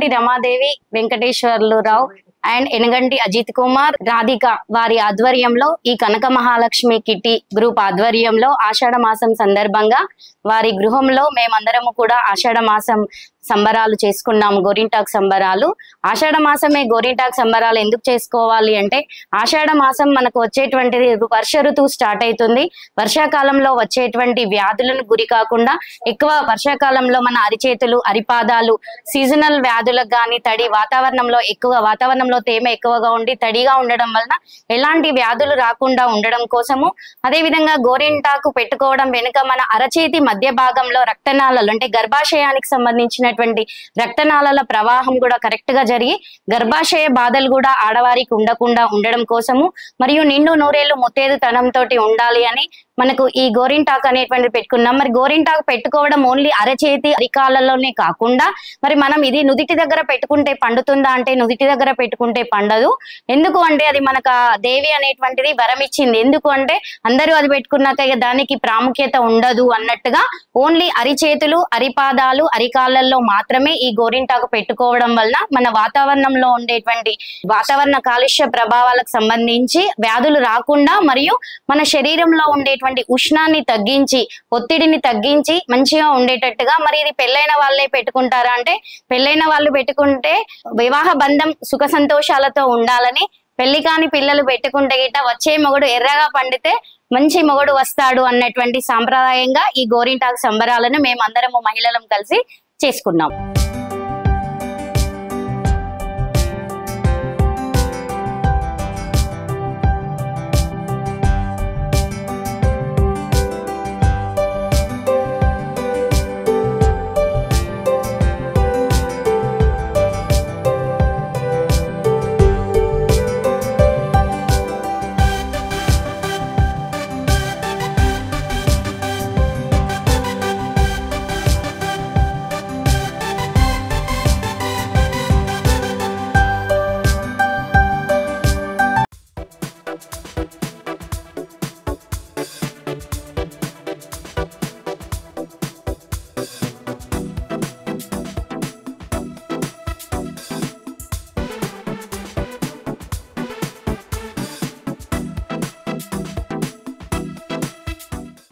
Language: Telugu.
ఎనగంటి రమాదేవి వెంకటేశ్వర్లు రావు అండ్ ఎనగంటి అజిత్ కుమార్ రాధిక వారి ఆధ్వర్యంలో ఈ కనక మహాలక్ష్మి కిట్టి గ్రూప్ ఆధ్వర్యంలో ఆషాఢ మాసం సందర్భంగా వారి గృహంలో మేమందరము కూడా ఆషాఢ మాసం సంబరాలు చేసుకున్నాము గోరింటాక్ సంబరాలు ఆషాఢ మాసమే గోరింటాక్ సంబరాలు ఎందుకు చేసుకోవాలి అంటే ఆషాఢ మాసం మనకు వచ్చేటువంటిది వర్ష ఋతువు స్టార్ట్ అవుతుంది వర్షాకాలంలో వచ్చేటువంటి వ్యాధులను గురి కాకుండా ఎక్కువ వర్షాకాలంలో మన అరిచేతులు అరిపాదాలు సీజనల్ వ్యాధులకు కానీ తడి వాతావరణంలో ఎక్కువ వాతావరణంలో తేమ ఎక్కువగా ఉండి తడిగా ఉండడం వలన ఎలాంటి వ్యాధులు రాకుండా ఉండడం కోసము అదే విధంగా గోరింటాకు పెట్టుకోవడం వెనుక మన అరచేతి మధ్య భాగంలో రక్తనాళాలు అంటే గర్భాశయానికి సంబంధించినటువంటి రక్తనాళాల ప్రవాహం కూడా కరెక్ట్ గా జరిగి గర్భాశయ బాధలు కూడా ఆడవారికి ఉండకుండా ఉండడం కోసము మరియు నిండు నూరేళ్లు ముత్తేదు తనంతో ఉండాలి అని మనకు ఈ గోరింటాకు అనేటువంటిది పెట్టుకున్నాం మరి గోరింటాకు పెట్టుకోవడం ఓన్లీ అరచేతి అరికాళ్ళలోనే కాకుండా మరి మనం ఇది నుదిటి దగ్గర పెట్టుకుంటే పండుతుందా అంటే నుదిటి దగ్గర పెట్టుకుంటే పండదు ఎందుకు అంటే అది మనకు ఆ దేవి అనేటువంటిది వరం ఇచ్చింది ఎందుకు అంటే అందరూ అది పెట్టుకున్నాక ఇక దానికి ప్రాముఖ్యత ఉండదు అన్నట్టుగా ఓన్లీ అరిచేతులు అరిపాదాలు అరికాళ్ళల్లో మాత్రమే ఈ గోరింటాకు పెట్టుకోవడం వలన మన వాతావరణంలో ఉండేటువంటి వాతావరణ కాలుష్య ప్రభావాలకు సంబంధించి వ్యాధులు రాకుండా మరియు మన శరీరంలో ఉండేటువంటి ఉష్ణాన్ని తగ్గించి ఒత్తిడిని తగ్గించి మంచిగా ఉండేటట్టుగా మరి ఇది పెళ్ళైన వాళ్ళే పెట్టుకుంటారా అంటే పెళ్ళైన వాళ్ళు పెట్టుకుంటే వివాహ బంధం సుఖ సంతోషాలతో ఉండాలని పెళ్లి కాని పిల్లలు పెట్టుకుంటే గిట్ట వచ్చే మొగుడు ఎర్రగా పండితే మంచి మొగుడు వస్తాడు అన్నటువంటి సాంప్రదాయంగా ఈ గోరింటాకు సంబరాలను మేమందరము మహిళలం కలిసి చేసుకున్నాం